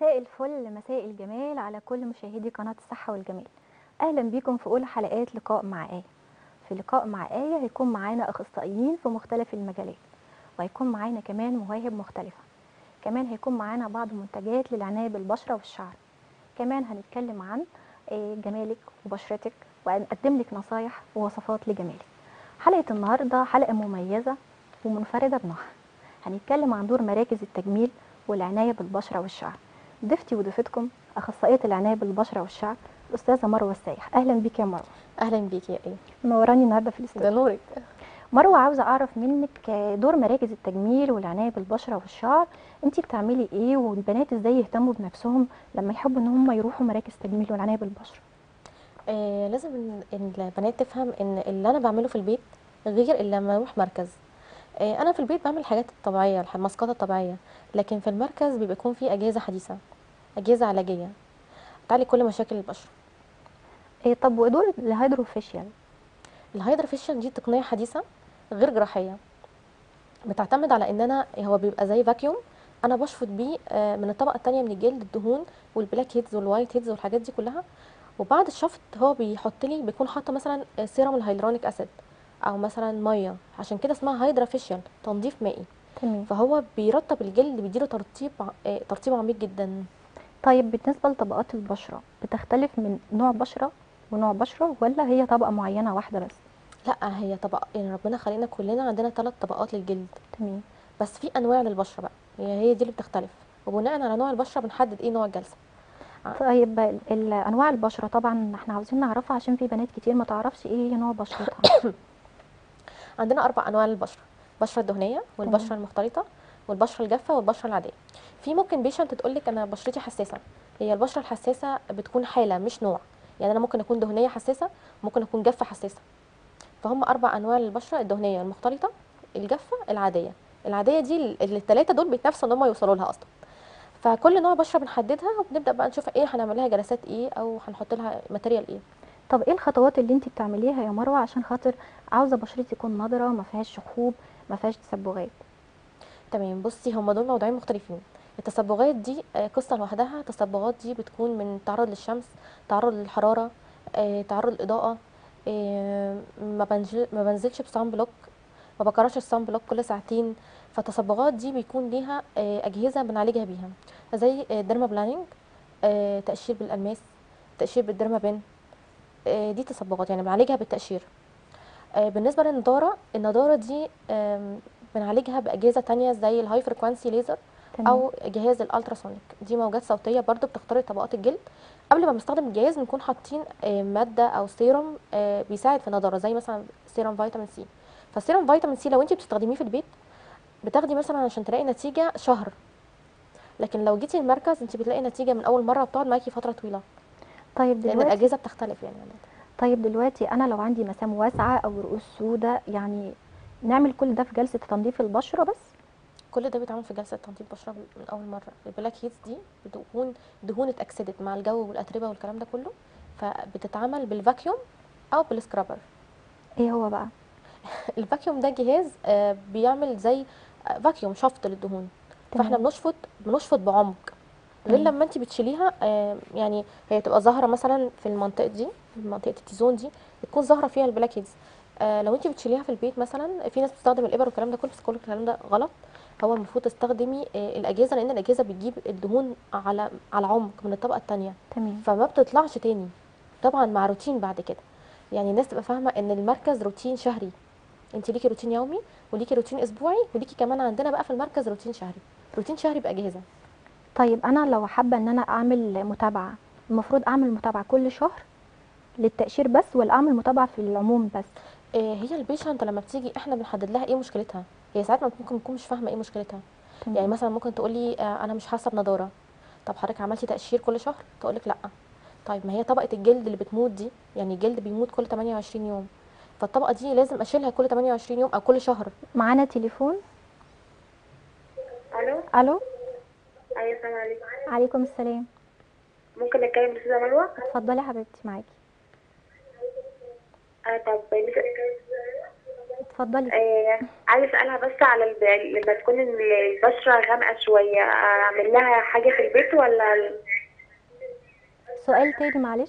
مساء الفل مساء الجمال على كل مشاهدي قناة الصحة والجمال أهلا بيكم في أولى حلقات لقاء مع آية في لقاء مع آية هيكون معانا أخصائيين في مختلف المجالات وهيكون معانا كمان مواهب مختلفة كمان هيكون معانا بعض منتجات للعناية بالبشرة والشعر كمان هنتكلم عن آه، جمالك وبشرتك وهنقدم لك نصايح ووصفات لجمالك حلقة النهاردة حلقة مميزة ومنفردة بنوعها هنتكلم عن دور مراكز التجميل والعناية بالبشرة والشعر ضيفتي وضيفتكم أخصائية العناية بالبشرة والشعر الأستاذة مروة السايح أهلا بيك يا مروة اهلا بيكي يا ايه منوراني النهارده في ده الاستوديو نورك مروة عاوزة أعرف منك آه، دور مراكز التجميل والعناية بالبشرة والشعر أنت بتعملي إيه والبنات إزاي يهتموا بنفسهم لما يحبوا إن هم يروحوا مراكز تجميل والعناية بالبشرة آه لازم إن إن البنات تفهم ان اللي انا بعمله في البيت غير اللي لما اروح مركز آه انا في البيت بعمل الحاجات الطبيعيه الح- الماسكات الطبيعيه لكن في المركز بيبقى يكون في اجهزه حديثه اجهزه علاجيه تعالج كل مشاكل البشره إيه طب ودور الهيدروفيشيال الهيدروفيشن دي تقنيه حديثه غير جراحيه بتعتمد على ان انا هو بيبقى زي فاكيوم انا بشفط بيه آه، من الطبقه التانية من الجلد الدهون والبلاك هيدز والوايت هيدز والحاجات دي كلها وبعد الشفط هو بيحط لي بيكون حاطه مثلا سيرم الهيلورونيك اسيد او مثلا ميه عشان كده اسمها هيدرافيشن تنظيف مائي تمام فهو بيرطب الجلد بيديله ترطيب ع- آه، ترطيب عميق جدا طيب بالنسبة لطبقات البشرة بتختلف من نوع بشرة ونوع بشرة ولا هي طبقة معينة واحدة بس لا هي طبقه يعني ربنا خلينا كلنا عندنا ثلاث طبقات للجلد تمام بس في انواع للبشره بقى هي هي دي اللي بتختلف وبناء على نوع البشره بنحدد ايه نوع الجلسه طيب ال- ال- انواع البشره طبعا احنا عاوزين نعرفها عشان في بنات كتير ما تعرفش ايه هي نوع بشرتها عندنا اربع انواع للبشره البشره الدهنيه والبشره المختلطه والبشره الجافه والبشره العاديه في ممكن بيشنت تقول لك انا بشرتي حساسه هي البشره الحساسه بتكون حاله مش نوع يعني انا ممكن اكون دهنيه حساسه ممكن اكون جافه حساسه فهم اربع انواع للبشره الدهنيه المختلطه الجافه العاديه العاديه دي الثلاثه دول بيتنافسوا ان هم يوصلوا لها اصلا فكل نوع بشره بنحددها وبنبدا بقى نشوف ايه هنعمل لها جلسات ايه او هنحط لها ماتيريال ايه طب ايه الخطوات اللي انت بتعمليها يا مروه عشان خاطر عاوزه بشرتي تكون نضره ما فيهاش شحوب ما فيهاش تسبغات تمام بصي هما دول موضوعين مختلفين التصبغات دي آه، قصة لوحدها التصبغات دي بتكون من تعرض للشمس تعرض للحرارة آه، تعرض للإضاءة آه، ما بنزل ما بنزلش بصن بلوك ما بكررش الصن بلوك كل ساعتين فالتصبغات دي بيكون ليها آه، أجهزة بنعالجها بيها زي آه، ديرما بلاننج آه، تقشير بالألماس تقشير بالديرما بين آه، دي تصبغات يعني بنعالجها بالتقشير آه، بالنسبة للنضارة النضارة دي آم، بنعالجها بأجهزة تانية زي الهاي فريكوانسي ليزر تمام. او جهاز الالتراسونيك دي موجات صوتيه برضو بتخترق طبقات الجلد قبل ما بنستخدم الجهاز بنكون حاطين آه، ماده او سيروم آه، بيساعد في النضاره زي مثلا سيروم فيتامين سي فالسيروم فيتامين سي لو انت بتستخدميه في البيت بتاخدي مثلا عشان تلاقي نتيجه شهر لكن لو جيتي المركز انت بتلاقي نتيجه من اول مره بتقعد معاكي فتره طويله طيب لان دلوقتي الاجهزه بتختلف يعني طيب دلوقتي انا لو عندي مسام واسعه او رؤوس سوداء يعني نعمل كل ده في جلسه تنظيف البشره بس كل ده بيتعمل في جلسه تنظيف بشره من اول مره البلاك هيدز دي بتكون دهون اتاكسدت مع الجو والاتربه والكلام ده كله فبتتعمل بالفاكيوم او بالسكرابر ايه هو بقى الفاكيوم ده جهاز آه، بيعمل زي آه، فاكيوم شفط للدهون فاحنا تمام. بنشفط بنشفط بعمق غير تمام. لما انت بتشيليها آه، يعني هي تبقى ظاهره مثلا في المنطقه دي منطقه التيزون دي بتكون ظاهره فيها البلاك هيدز آه، لو انت بتشيليها في البيت مثلا في ناس بتستخدم الابر والكلام ده كله بس كل الكلام ده غلط هو المفروض تستخدمي آه، الاجهزه لان الاجهزه بتجيب الدهون على على عمق من الطبقه الثانيه تمام فما بتطلعش تاني طبعا مع روتين بعد كده يعني الناس تبقى فاهمه ان المركز روتين شهري انت ليكي روتين يومي وليكي روتين اسبوعي وليكي كمان عندنا بقى في المركز روتين شهري روتين شهري باجهزه طيب انا لو حابه ان انا اعمل متابعه المفروض اعمل متابعه كل شهر للتقشير بس ولا اعمل متابعه في العموم بس آه، هي البيشنت لما بتيجي احنا بنحدد لها ايه مشكلتها هي ساعات ممكن تكون مش فاهمه ايه مشكلتها تمام. يعني مثلا ممكن تقولي آه، انا مش حاسه بنضاره طب حضرتك عملتي تقشير كل شهر تقولك لا طيب ما هي طبقه الجلد اللي بتموت دي يعني الجلد بيموت كل 28 يوم فالطبقه دي لازم اشيلها كل 28 يوم او كل شهر معانا تليفون الو الو ايوه السلام عليكم عليكم السلام ممكن نتكلم الاستاذه مروه اتفضلي يا حبيبتي معاكي اه طب اتفضلي آه عايزة أسألها بس على الب... لما تكون ال- البشرة غامقة شوية أعمل لها حاجة في البيت ولا ال- سؤال تاني معلش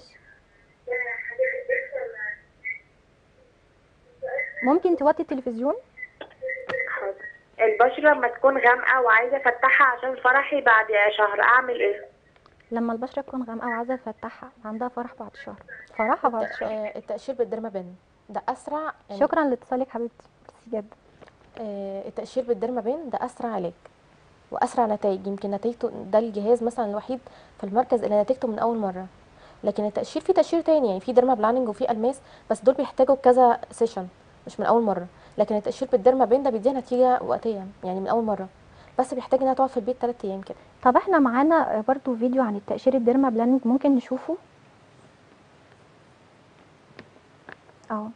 ممكن توطي التلفزيون حاضر. البشرة لما تكون غامقة وعايزة أفتحها عشان فرحي بعد شهر أعمل إيه؟ لما البشره تكون غامقه وعايزه تفتحها عندها فرح بعد شهر فرحها بعد شهر آه، التقشير بالديرمابين ده اسرع يعني شكرا لاتصالك حبيبتي ميرسي جدا آه، التقشير بالديرمابين ده اسرع علاج واسرع نتائج يمكن نتيجته ده الجهاز مثلا الوحيد في المركز اللي نتيجته من اول مره لكن التقشير في تقشير تاني يعني في ديرما بلاننج وفي الماس بس دول بيحتاجوا كذا سيشن مش من اول مره لكن التقشير بالديرمابين ده بيديها نتيجه وقتيه يعني من اول مره بس بيحتاج انها تقعد في البيت 3 ايام كده طب احنا معانا برضو فيديو عن التقشير الديرما بلاننج ممكن نشوفه اه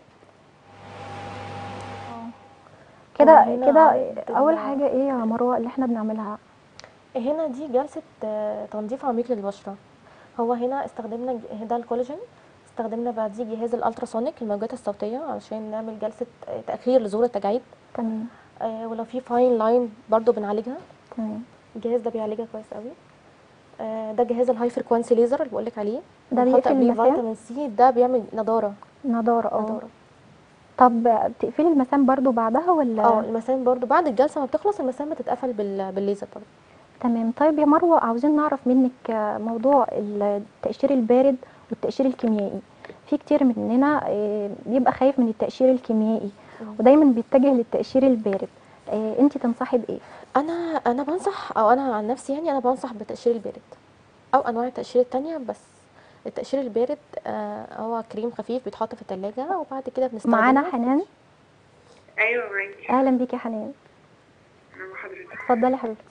اه كده هنا كده عرض اول ال- حاجه ايه يا مروه اللي احنا بنعملها هنا دي جلسة آه، تنظيف عميق للبشرة هو هنا استخدمنا ج- ده الكولاجين استخدمنا بعديه جهاز الالتراسونيك الموجات الصوتية علشان نعمل جلسة آه، تأخير لظهور التجاعيد تمام آه، ولو في فاين لاين برضو بنعالجها تمام الجهاز ده بيعالجها كويس قوي آه، ده جهاز الهاي فريكوانسي ليزر اللي بقولك عليه ده بنحط بيقفل قبليه المسام؟ فيتامين سي ده بيعمل نضارة نضاره اه نضارة طب بتقفلي المسام برضو بعدها ولا اه المسام برضو بعد الجلسة ما بتخلص المسام بتتقفل بال- بالليزر برضو تمام طيب يا مروه عاوزين نعرف منك آه، موضوع التقشير البارد والتقشير الكيميائي في كتير مننا آه، بيبقى خايف من التقشير الكيميائي مم. ودايما بيتجه للتقشير البارد انت تنصحي بايه انا انا بنصح او انا عن نفسي يعني انا بنصح بالتقشير البارد او انواع التقشير التانية بس التقشير البارد آه هو كريم خفيف بيتحط في التلاجة وبعد كده بنستخدمه معانا حنان أيوة معاكي اهلا بيكي يا حنان أنا مع حضرتك اتفضلي يا حبيبتي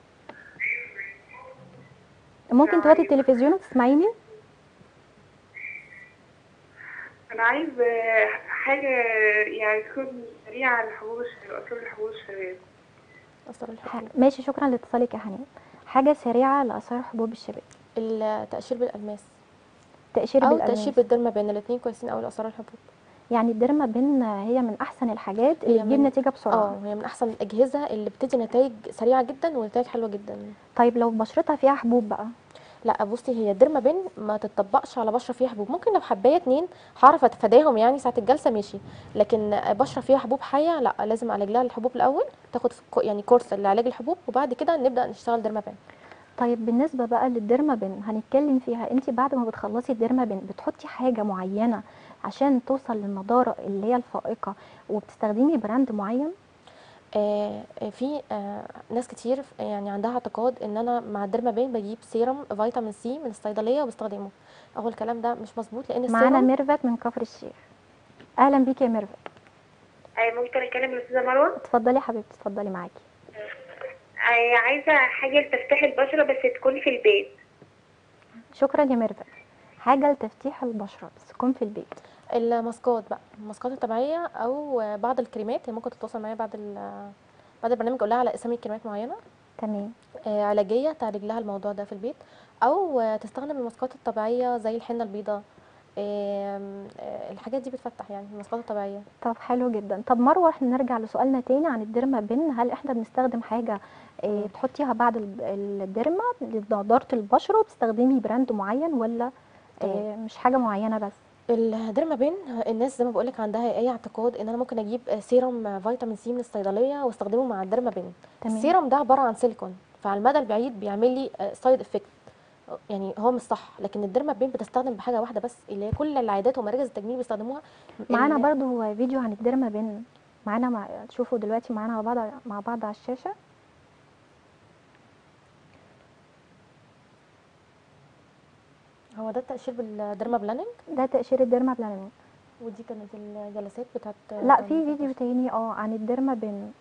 ممكن توطي التلفزيون وتسمعيني أنا عايز حاجة يعني تكون سريعة لحبوب الشباب أصلا لحبوب الشباب أثر ح- الحبوب ماشي شكرا لاتصالك يا حنان حاجه سريعه لاثار حبوب الشباب التقشير بالالماس تقشير او بالالماس التقشير بالدرما بين الاثنين كويسين قوي لاثار الحبوب يعني الديرما بين هي من احسن الحاجات اللي هي تجيب من- نتيجه بسرعه اه هي من احسن الاجهزه اللي بتدي نتائج سريعه جدا ونتائج حلوه جدا طيب لو بشرتها فيها حبوب بقى لا بصي هي الديرما بين ما تتطبقش على بشره فيها حبوب ممكن لو حبايه اتنين هعرف اتفاداهم يعني ساعه الجلسه ماشي لكن بشره فيها حبوب حيه لا لازم اعالج لها الحبوب الاول تاخد كو- يعني كورس لعلاج الحبوب وبعد كده نبدا نشتغل ديرما بين طيب بالنسبه بقى للديرما بين هنتكلم فيها انت بعد ما بتخلصي الديرما بين بتحطي حاجه معينه عشان توصل للنضاره اللي هي الفائقه وبتستخدمي براند معين آه آه، في آه ناس كتير ف- يعني عندها اعتقاد ان انا مع الديرما بين بجيب سيرم فيتامين سي من الصيدليه وبستخدمه هو الكلام ده مش مظبوط لان معانا السيرم ميرفت من كفر الشيخ اهلا بيكي يا ميرفت أي ممكن أكلم الأستاذة مروة اتفضلي يا حبيبتي اتفضلي معاكي أي عايزة حاجة لتفتيح البشرة بس تكون في البيت شكرا يا ميرفت حاجه لتفتيح البشره بس تكون في البيت الماسكات بقى الماسكات الطبيعيه او آه، بعض الكريمات اللي ممكن تتواصل معايا بعد ال- بعد البرنامج اقول لها على اسامي كريمات معينه تمام آه، علاجيه تعالج لها الموضوع ده في البيت او آه، تستخدم الماسكات الطبيعيه زي الحنه البيضاء آم، آه، الحاجات دي بتفتح يعني الماسكات الطبيعيه طب حلو جدا طب مروه احنا نرجع لسؤالنا تاني عن الديرما بين هل احنا بنستخدم حاجه اه مم. بتحطيها بعد ال- الديرما لنضاره البشره وبتستخدمي براند معين ولا اه تمام. مش حاجه معينه بس الديرما بين الناس زي ما بقولك عندها اي اعتقاد ان انا ممكن اجيب سيرم فيتامين سي من الصيدليه واستخدمه مع الديرما بين تمام السيرم ده عباره عن سيليكون فعلى المدى البعيد بيعمل لي سايد افكت يعني هو مش صح لكن الديرما بين بتستخدم بحاجه واحده بس اللي هي كل العيادات ومراكز التجميل بيستخدموها معانا ال- برضو فيديو عن الديرما بين معانا مع... تشوفوا دلوقتي معانا مع بعض مع بعض على الشاشه هو ده التقشير بالديرما بلاننج ده تقشير الديرما بلانينج ودي كانت الجلسات بتاعت لا في فيديو تاني اه عن الديرما بين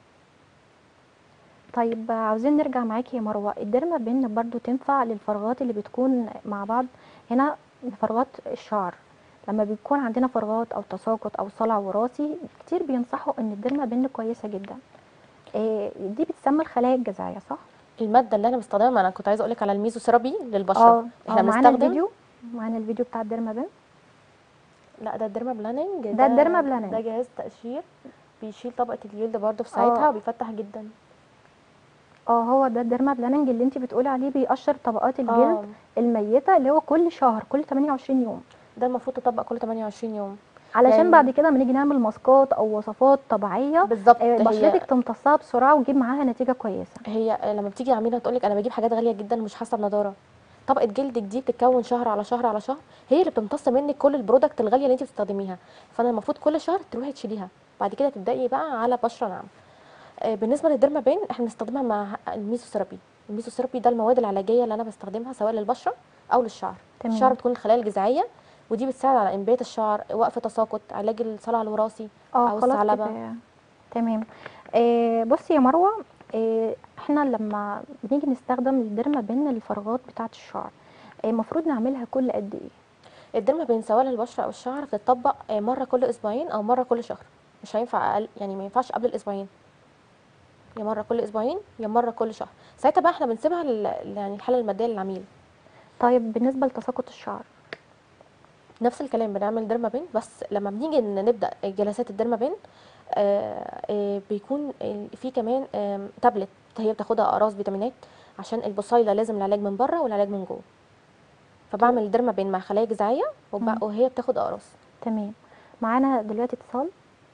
طيب عاوزين نرجع معاكي يا مروه الديرما بين برضو تنفع للفراغات اللي بتكون مع بعض هنا فراغات الشعر لما بيكون عندنا فراغات او تساقط او صلع وراثي كتير بينصحوا ان الديرما بين كويسه جدا إيه دي بتسمى الخلايا الجذعيه صح الماده اللي انا بستخدمها ما انا كنت عايزه اقول لك على الميزوثيرابي للبشره اه احنا آه، معانا بنستخدم الفيديو معانا الفيديو بتاع الديرما بين لا ده الديرما بلاننج ده الديرما بلاننج. ده جهاز تقشير بيشيل طبقه الجلد برضه في ساعتها آه. وبيفتح جدا اه هو ده الديرما بلاننج اللي انت بتقولي عليه بيقشر طبقات الجلد اه الميته اللي هو كل شهر كل 28 يوم ده المفروض تطبق كل 28 يوم علشان يعني- بعد كده لما نيجي نعمل ماسكات او وصفات طبيعيه بالظبط آه، هي بشرتك تمتصها بسرعه وتجيب معاها نتيجه كويسه هي لما بتيجي عميله تقول لك انا بجيب حاجات غاليه جدا ومش حاسه بنضاره طبقه جلدك دي بتتكون شهر على شهر على شهر هي اللي بتمتص منك كل البرودكت الغاليه اللي انت بتستخدميها فانا المفروض كل شهر تروحي تشيليها بعد كده تبداي بقى على بشره ناعمه آه، بالنسبه للديرما بين احنا بنستخدمها مع الميزوثيرابي الميزوثيرابي ده المواد العلاجيه اللي انا بستخدمها سواء للبشره او للشعر تمام. الشعر بتكون الخلايا الجذعيه ودي بتساعد على انبات الشعر وقف تساقط علاج الصلع الوراثي اه أو خلاص الثعلبة. كده تمام آه بصي يا مروه آه احنا لما بنيجي نستخدم الديرما بين الفراغات بتاعه الشعر آه، المفروض نعملها كل قد ايه الديرما بين سواء للبشره او الشعر بتطبق آه، مره كل اسبوعين او مره كل شهر مش هينفع اقل يعني ما ينفعش قبل الاسبوعين يا مره كل اسبوعين يا مره كل شهر ساعتها بقى احنا بنسيبها لل- يعني الحاله الماديه للعميل طيب بالنسبه لتساقط الشعر نفس الكلام بنعمل ديرما بين بس لما بنيجي ن- نبدا جلسات الديرما بين آه، آه، بيكون آه، في كمان آم، تابلت هي بتاخدها اقراص فيتامينات عشان البصيله لازم العلاج من بره والعلاج من جوه فبعمل الديرما بين مع خلايا جذعيه وب- مم. وهي بتاخد اقراص تمام معانا دلوقتي اتصال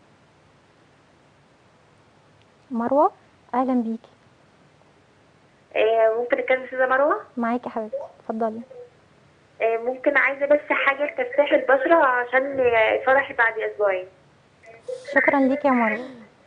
مروه اهلا بيكي آه، ممكن اتكلم استاذه مروه معاكي يا حبيبتي اتفضلي آه، ممكن عايزه بس حاجه لتفتيح البشره عشان آه، فرحي بعد اسبوعين شكرا ليكي يا مروه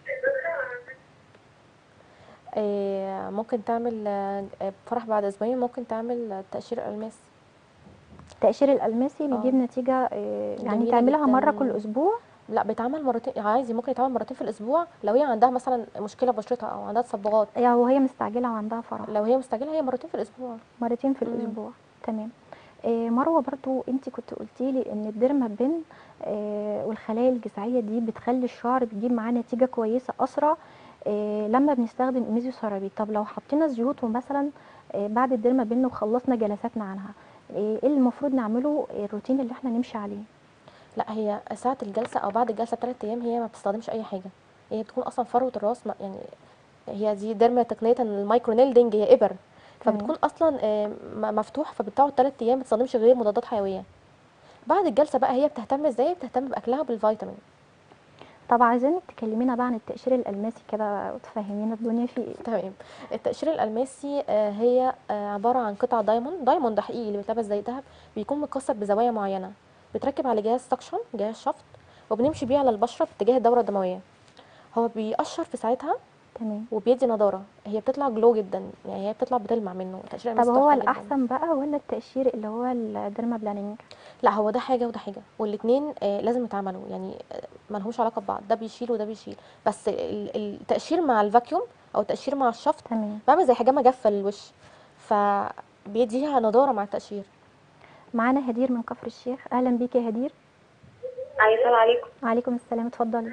آه، ممكن تعمل آه، فرح بعد اسبوعين ممكن تعمل آه، تقشير الماس التقشير الالماسي بيجيب آه. نتيجه آه، يعني جميلة تعملها مره جداً. كل اسبوع لا بيتعمل مرتين عادي ممكن يتعمل مرتين في الاسبوع لو هي عندها مثلا مشكله في بشرتها او عندها تصبغات يعني وهي مستعجله وعندها فرح لو هي مستعجله هي مرتين في الاسبوع مرتين في مم. الاسبوع تمام آه، مروه برضو انت كنت قلتي لي ان الديرما بين آه، والخلايا الجذعيه دي بتخلي الشعر بيجيب معاه نتيجه كويسه اسرع آه، لما بنستخدم الميزوثيرابي طب لو حطينا زيوت مثلا بعد الديرما بين وخلصنا جلساتنا عنها آه، ايه اللي المفروض نعمله آه، الروتين اللي احنا نمشي عليه لا هي ساعه الجلسه او بعد الجلسه بثلاث ايام هي ما بتستخدمش اي حاجه هي بتكون اصلا فروه الراس ما- يعني هي دي ديرما تقنيه المايكرو نيلدنج هي ابر تمام. فبتكون اصلا آه، م- مفتوح فبتقعد ثلاث ايام ما بتستخدمش غير مضادات حيويه بعد الجلسه بقى هي بتهتم ازاي بتهتم باكلها وبالفيتامين طب عايزينك تكلمينا بقى عن التقشير الالماسي كده وتفهمينا الدنيا فيه ايه تمام التقشير الالماسي آه، هي آه، عباره عن قطع دايموند دايموند حقيقي اللي بيتلبس زي الذهب بيكون مكسر بزوايا معينه بتركب على جهاز سكشن جهاز شفط وبنمشي بيه على البشره في اتجاه الدوره الدمويه هو بيقشر في ساعتها تمام وبيدي نضاره هي بتطلع جلو جدا يعني هي بتطلع بتلمع منه التقشير طب الألماسي هو تحفة جداً. الاحسن بقى ولا التقشير اللي هو الديرما بلاننج لا هو ده حاجه وده حاجه والاثنين لازم يتعملوا يعني آه، ما لهمش علاقه ببعض ده بيشيل وده بيشيل بس ال- التقشير مع الفاكيوم او التقشير مع الشفط تمام بعمل زي حجامه جافه للوش فبيديها نضاره مع التقشير معانا هدير من كفر الشيخ اهلا بيكي يا هدير أيوة، السلام عليكم وعليكم السلام اتفضلي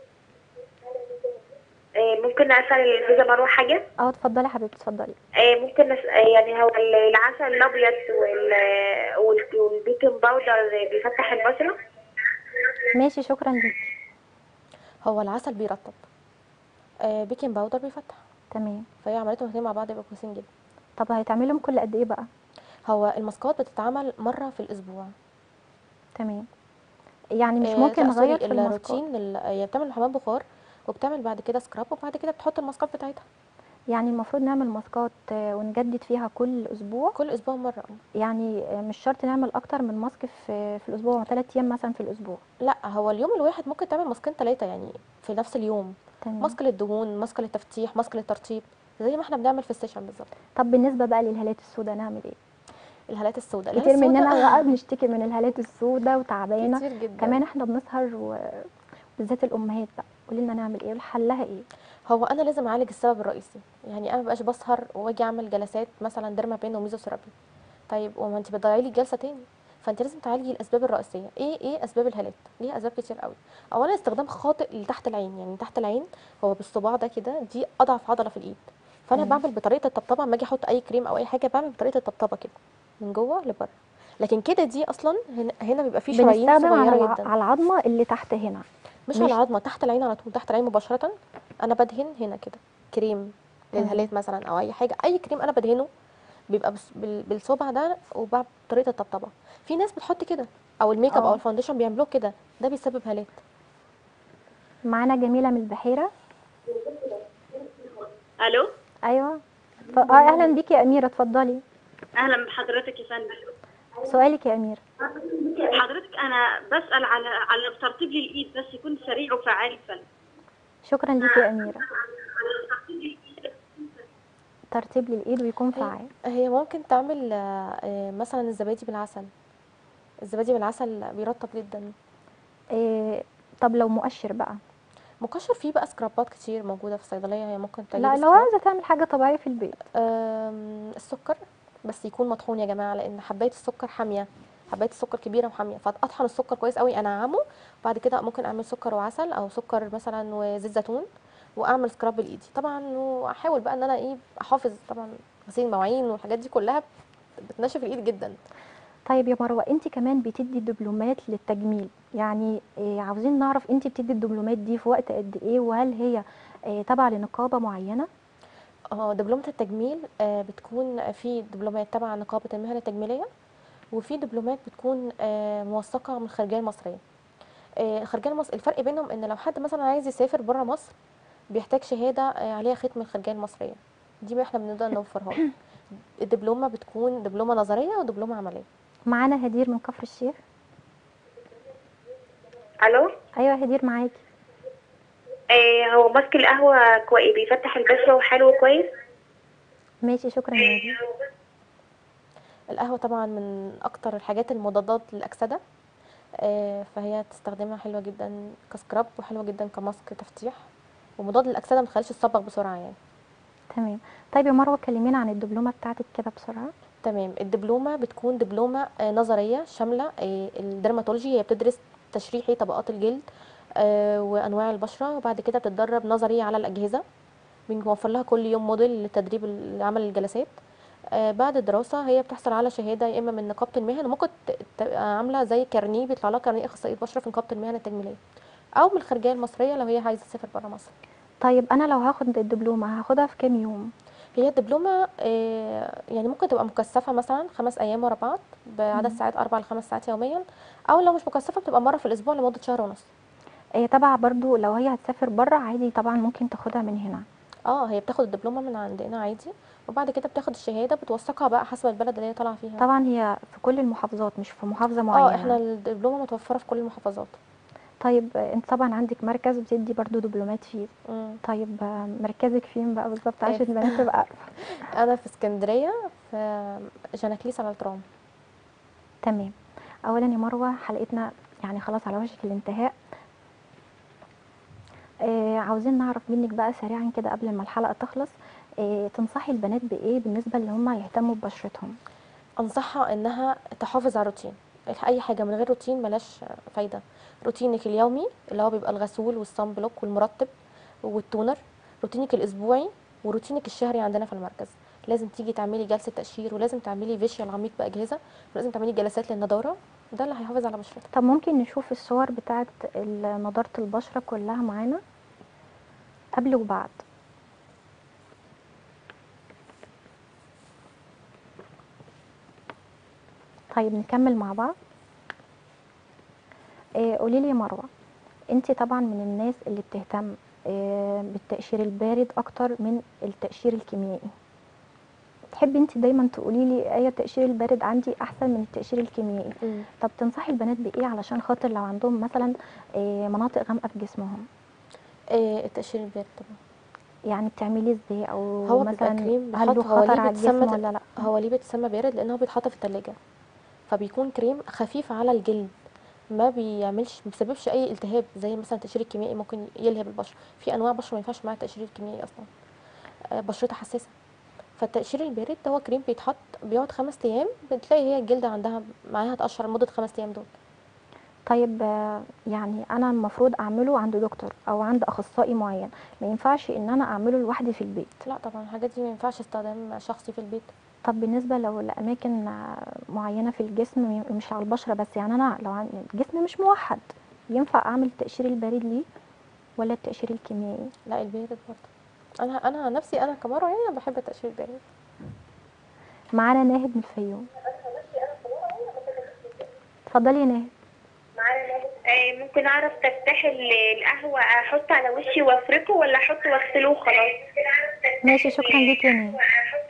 آه، ممكن اسال الاستاذه مروه حاجه اه اتفضلي يا حبيبتي اتفضلي آه، ممكن أس... آه، يعني هو ال- العسل الابيض وال... وال- والبيكنج باودر بيفتح البشره ماشي شكرا ليكي هو العسل بيرطب آه بيكنج باودر بيفتح تمام فهي عملتهم الاثنين مع بعض يبقى كويسين جدا طب هيتعملهم كل قد ايه بقى هو الماسكات بتتعمل مره في الاسبوع تمام يعني مش آه، ممكن لا، سوري، نغير في الماسكات الروتين ال- هي بتعمل حمام بخار وبتعمل بعد كده سكراب وبعد كده بتحط الماسكات بتاعتها يعني المفروض نعمل ماسكات آه، ونجدد فيها كل اسبوع كل اسبوع مره يعني آه، مش شرط نعمل اكتر من ماسك في في الاسبوع ثلاث ايام مثلا في الاسبوع لا هو اليوم الواحد ممكن تعمل ماسكين ثلاثه يعني في نفس اليوم تمام ماسك للدهون ماسك للتفتيح ماسك للترطيب زي ما احنا بنعمل في السيشن بالظبط طب بالنسبه بقى للهالات السوداء نعمل ايه الهالات السوداء كتير مننا بقى بنشتكي من الهالات السوداء وتعبانه كتير جدا كمان احنا بنسهر وبالذات الامهات بقى قولي لنا نعمل ايه حلها ايه هو انا لازم اعالج السبب الرئيسي يعني انا مبقاش بسهر واجي اعمل جلسات مثلا ديرما بين وميزوثيرابي طيب وما انت بتضيعي لي الجلسه تاني فانت لازم تعالجي الاسباب الرئيسيه ايه ايه اسباب الهالات ليها اسباب كتير قوي اولا استخدام خاطئ لتحت العين يعني تحت العين هو بالصباع ده كده دي اضعف عضله في الايد فانا مم. بعمل بطريقه الطبطبه لما اجي احط اي كريم او اي حاجه بعمل بطريقه الطبطبه كده من جوه لبره لكن كده دي اصلا هنا, هنا بيبقى فيه شرايين بنستخدم على, صغيره الع- جدا على العظمه اللي تحت هنا مش مش- على العظمه تحت العين على طول تحت العين مباشره انا بدهن هنا كده كريم تمام. للهالات مثلا او اي حاجه اي كريم انا بدهنه بيبقى بس- بال- بالصبع ده وبعد طريقه الطبطبه في ناس بتحط كده او الميك اب اه. او الفاونديشن بيعملوه كده ده بيسبب هالات معانا جميله من البحيره الو ايوه ف... اه اهلا بيكي يا اميره اتفضلي اهلا بحضرتك يا فندم سؤالك يا اميره حضرتك انا بسال على على ترتيب لي الايد بس يكون سريع وفعال يا فندم شكرا ليكي يا اميره ترتيب للايد ويكون فعال هي ممكن تعمل آه، آه، مثلا الزبادي بالعسل الزبادي بالعسل بيرطب جدا إيه طب لو مؤشر بقى مكشر فيه بقى سكرابات كتير موجوده في الصيدليه هي ممكن تجيب لا لو سكراب. عايزه تعمل حاجه طبيعيه في البيت آم، السكر بس يكون مطحون يا جماعه لان حبايه السكر حاميه حبايه السكر كبيره وحاميه فاطحن السكر كويس قوي انعمه وبعد كده ممكن اعمل سكر وعسل او سكر مثلا وزيت زيتون واعمل سكراب بالايدي طبعا واحاول بقى ان انا ايه احافظ طبعا غسيل المواعين والحاجات دي كلها بتنشف الايد جدا طيب يا مروه انت كمان بتدي دبلومات للتجميل يعني إيه عاوزين نعرف انت بتدي الدبلومات دي في وقت قد ايه وهل هي إيه تابعه لنقابه معينه اه دبلومه التجميل آه، بتكون في دبلومات تبع نقابه المهن التجميليه وفي دبلومات بتكون آه، موثقه من الخارجيه المصريه آه، الخارجيه المصريه الفرق بينهم ان لو حد مثلا عايز يسافر بره مصر بيحتاج شهاده آه، عليها ختم الخارجيه المصريه دي ما احنا بنقدر نوفرها له. الدبلومه بتكون دبلومه نظريه ودبلومه عمليه معانا هدير من كفر الشيخ الو ايوه هدير معاكي إيه هو ماسك القهوه كويس بيفتح البشره وحلو كويس ماشي شكرا يا هدير القهوه طبعا من اكتر الحاجات المضادات للاكسده آه، فهي تستخدمها حلوه جدا كسكراب وحلوه جدا كماسك تفتيح ومضاد للاكسده ما تخليش الصبغ بسرعه يعني تمام طيب يا مروه كلمينا عن الدبلومه بتاعتك كده بسرعه تمام الدبلومه بتكون دبلومه آه، نظريه شامله آه، الدرماتولوجي هي بتدرس تشريحي طبقات الجلد آه، وانواع البشره وبعد كده بتتدرب نظري على الاجهزه بنوفر لها كل يوم موديل لتدريب عمل الجلسات آه، بعد الدراسه هي بتحصل على شهاده يا اما من نقابه المهن وممكن ت- تبقى عامله زي كارنيه بيطلع لها كارنيه اخصائيه بشره في نقابه المهن التجميليه او من الخارجيه المصريه لو هي عايزه تسافر بره مصر طيب انا لو هاخد الدبلومه هاخدها في كام يوم هي الدبلومه آه، يعني ممكن تبقى مكثفه مثلا خمس ايام ورا بعض بعدد مم. ساعات اربع لخمس ساعات يوميا او لو مش مكثفه بتبقى مره في الاسبوع لمده شهر ونص هي تبع برضو لو هي هتسافر بره عادي طبعا ممكن تاخدها من هنا اه هي بتاخد الدبلومه من عندنا عادي وبعد كده بتاخد الشهاده بتوثقها بقى حسب البلد اللي هي طالعه فيها طبعا هي في كل المحافظات مش في محافظه معينه اه احنا الدبلومه متوفره في كل المحافظات طيب آه، انت طبعا عندك مركز بتدي برضو دبلومات فيه مم. طيب آه، مركزك فين بقى بالظبط آه، عشان البنات تبقى عارفه انا في اسكندريه في جناكليس على الترام تمام اولا يا مروه حلقتنا يعني خلاص على وشك الانتهاء آه عاوزين نعرف منك بقى سريعا كده قبل ما الحلقه تخلص آه تنصحي البنات بايه بالنسبه اللي هم يهتموا ببشرتهم انصحها انها تحافظ على الروتين اي حاجه من غير روتين ملاش فايده روتينك اليومي اللي هو بيبقى الغسول والصن بلوك والمرطب والتونر روتينك الاسبوعي وروتينك الشهري عندنا في المركز لازم تيجي تعملي جلسه تقشير ولازم تعملي فيشيال عميق باجهزه ولازم تعملي جلسات للنضاره ده اللي هيحافظ على بشرتك طب ممكن نشوف الصور بتاعه ال- نضاره البشره كلها معانا قبل وبعد طيب نكمل مع بعض آه قولي لي يا مروه انت طبعا من الناس اللي بتهتم آه بالتقشير البارد اكتر من التقشير الكيميائي تحبي انت دايما تقولي لي ايه التقشير البارد عندي احسن من التقشير الكيميائي طب تنصحي البنات بايه علشان خاطر لو عندهم مثلا آه، مناطق غامقه في جسمهم إيه التقشير البارد طبعا يعني بتعملي ازاي او هو بيبقى مثلا كريم هل له بيتحط- هو خطر ليه على الجسم بيتسمى ولا لا هو ليه بيتسمى بارد لان هو بيتحط في التلاجة فبيكون كريم خفيف على الجلد ما بيعملش ما بيسببش اي التهاب زي مثلا التقشير الكيميائي ممكن يلهب البشره في انواع بشره ما ينفعش معاها التقشير الكيميائي اصلا آه، بشرتها حساسه فالتقشير البارد ده هو كريم بيتحط بيقعد خمس ايام بتلاقي هي الجلد عندها معاها تقشر لمده خمس ايام دول طيب آه، يعني انا المفروض اعمله عند دكتور او عند اخصائي معين ما ينفعش ان انا اعمله لوحدي في البيت لا طبعا الحاجات دي ما ينفعش استخدام شخصي في البيت طب بالنسبه لو لاماكن آه، معينه في الجسم م- مش على البشره بس يعني انا لو عن الجسم مش موحد ينفع اعمل التقشير البريد ليه ولا التقشير الكيميائي لا البارد برضه انا انا عن نفسي انا كمروه يعني أنا بحب التقشير البارد معانا ناهد من الفيوم اتفضلي يا ناهد آه، ممكن اعرف تفتح ال- القهوة احط على وشي وافركه ولا احطه واغسله وخلاص ماشي شكرا ليك يا ناهد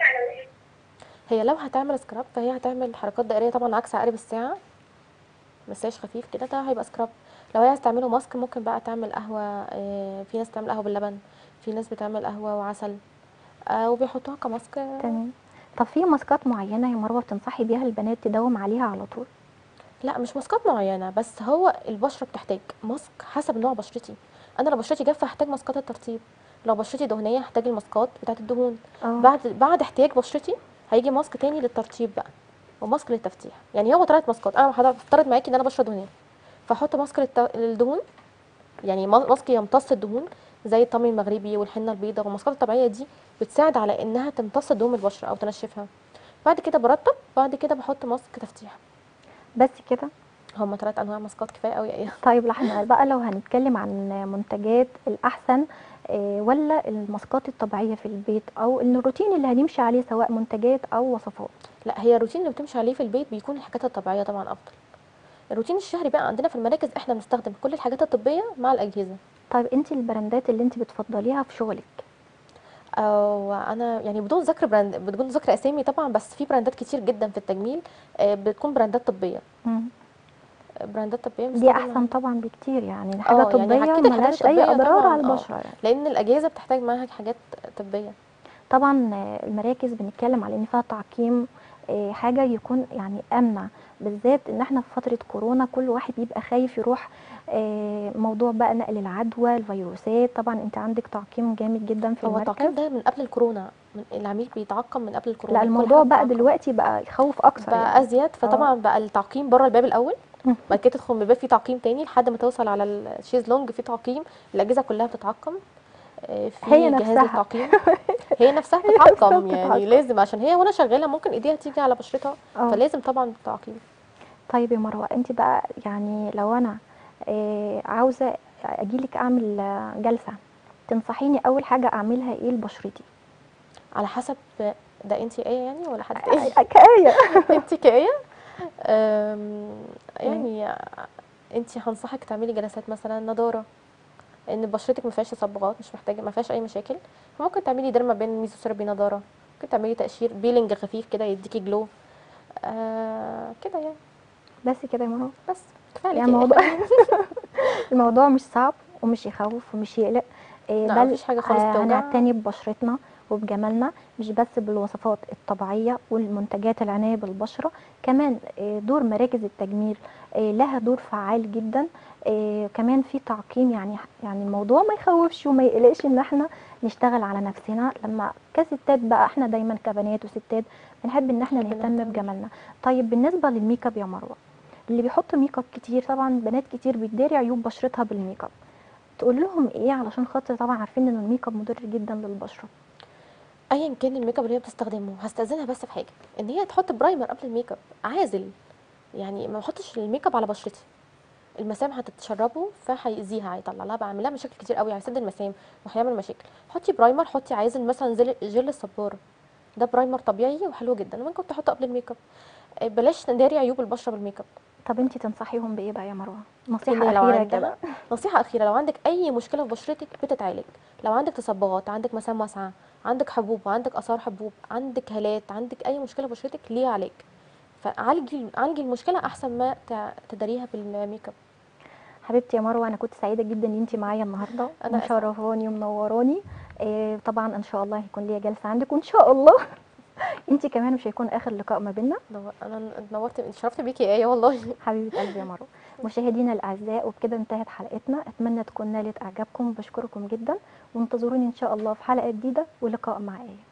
هي لو هتعمل سكراب فهي هتعمل حركات دائريه طبعا عكس عقارب الساعه مساج خفيف كده ده هيبقى سكراب لو هي عايزه تعمله ماسك ممكن بقى تعمل قهوه آه، في ناس بتعمل قهوه باللبن في ناس بتعمل قهوه وعسل آه، وبيحطوها كماسك تمام طب في ماسكات معينه يا مروه بتنصحي بيها البنات تداوم عليها على طول لا مش ماسكات معينه بس هو البشره بتحتاج ماسك حسب نوع بشرتي انا لو بشرتي جافه هحتاج ماسكات الترطيب لو بشرتي دهنيه هحتاج الماسكات بتاعه الدهون اه بعد بعد احتياج بشرتي هيجي ماسك تاني للترطيب بقى وماسك للتفتيح يعني هو ثلاث ماسكات انا هفترض معاكي ان انا بشره دهنيه فاحط ماسك للت- للدهون يعني ما- ماسك يمتص الدهون زي الطمي المغربي والحنه البيضاء والماسكات الطبيعيه دي بتساعد على انها تمتص دهون البشره او تنشفها بعد كده برطب بعد كده بحط ماسك تفتيح بس كده هما ثلاث انواع ماسكات كفايه قوي ايه طيب لحنا بقى لو هنتكلم عن منتجات الأحسن آه، ولا الماسكات الطبيعية في البيت أو إن الروتين اللي هنمشي عليه سواء منتجات أو وصفات لا هي الروتين اللي بتمشي عليه في البيت بيكون الحاجات الطبيعيه طبعا افضل الروتين الشهري بقى عندنا في المراكز احنا بنستخدم كل الحاجات الطبيه مع الاجهزه طيب أنت البراندات اللي أنت بتفضليها في شغلك او انا يعني بدون ذكر براند بدون ذكر اسامي طبعا بس في براندات كتير جدا في التجميل آه، بتكون براندات طبيه مم. آه، براندات طبيه دي بنستخدمها. أحسن طبعا بكتير يعني حاجة يعني طبية أكيد الحاجات ملهاش أي الطبية أضرار طبعاً، على آه. البشرة يعني. لان الاجهزه بتحتاج معاها حاجات طبيه طبعا آه، المراكز بنتكلم على ان فيها تعقيم آه، حاجه يكون يعني امنه بالذات ان احنا في فتره كورونا كل واحد بيبقى خايف يروح آه، موضوع بقى نقل العدوى الفيروسات طبعا انت عندك تعقيم جامد جدا في هو التعقيم المركز ده من قبل الكورونا من العميل بيتعقم من قبل الكورونا لا كل الموضوع حاجة بقى بتتعقم. دلوقتي بقى يخوف اكتر بقى يعني. ازيد فطبعا بقى التعقيم بره الباب الاول مم. بعد كده تدخل من الباب في تعقيم تاني لحد ما توصل على الشيزلونج في تعقيم الاجهزه كلها بتتعقم آه، في هي جهاز نفسها. التعقيم هي نفسها بتتعقم بتتعقم. يعني لازم عشان هي وانا شغاله ممكن ايديها تيجي على بشرتها اه فلازم طبعا تعقيم طيب يا مروه انت بقى يعني لو انا آه، عاوزه اجيلك اعمل آه، جلسه تنصحيني اول حاجه اعملها ايه لبشرتي على حسب ده انت ايه يعني ولا حد ايه كآية انت كايه أم، يعني انت هنصحك تعملي جلسات مثلا نضاره ان بشرتك ما فيهاش تصبغات مش محتاجه ما فيهاش اي مشاكل فممكن تعملي ديرما بين ميزوثيرابي نضاره ممكن تعملي تقشير بيلينج خفيف كده يديكي جلو آه كده يعني بس كده يا مروه بس كفايه يعني عليكي. الموضوع الموضوع مش صعب ومش يخوف ومش يقلق إيه لا، بل مفيش حاجة خالص آه، توجع. هنعتني ببشرتنا وبجمالنا مش بس بالوصفات الطبيعية والمنتجات العناية بالبشرة كمان آه، دور مراكز التجميل آه، لها دور فعال جدا آه، كمان في تعقيم يعني يعني الموضوع ما يخوفش وما يقلقش ان احنا نشتغل على نفسنا لما كستات بقى احنا دايما كبنات وستات بنحب ان احنا بنحب نهتم نهتم. بجمالنا طيب بالنسبة للميك اب يا مروة اللي بيحط ميك اب كتير طبعا بنات كتير بتداري عيوب بشرتها بالميك اب تقول لهم ايه علشان خاطر طبعا عارفين ان الميك اب مضر جدا للبشره ايا كان الميك اب اللي هي بتستخدمه هستاذنها بس في حاجه ان هي تحط برايمر قبل الميك اب عازل يعني ما بحطش الميك اب على بشرتي المسام هتتشربه فهيأذيها هيطلع لها بعمل لها مشاكل كتير قوي هيسد المسام وهيعمل مشاكل حطي برايمر حطي عازل مثلا زل جل الصباره ده برايمر طبيعي وحلو جدا وممكن تحطه قبل الميك اب آه، بلاش نداري عيوب البشره بالميك اب طب انت تنصحيهم بايه بقى يا مروه إن نصيحه لو اخيره عندنا- كده نصيحة أخيرة لو عندك أي مشكلة في بشرتك بتتعالج لو عندك تصبغات عندك مسام واسعة عندك حبوب عندك آثار حبوب عندك هالات عندك أي مشكلة في بشرتك ليها علاج فعالجي عالجي المشكلة أحسن ما تع- تداريها بالميك اب حبيبتي يا مروه انا كنت سعيده جدا ان انت معايا النهارده أنا أسعد. مشرفاني ومنوراني إيه طبعا ان شاء الله هيكون ليا جلسه عندك وان شاء الله انت كمان مش هيكون اخر لقاء ما بينا نو- أنا اتنورت اتشرفت بيكي يا آية والله حبيبه قلبي يا مروه مشاهدينا الاعزاء وبكده انتهت حلقتنا اتمنى تكون نالت اعجابكم بشكركم جدا وانتظروني ان شاء الله في حلقه جديده ولقاء مع ايه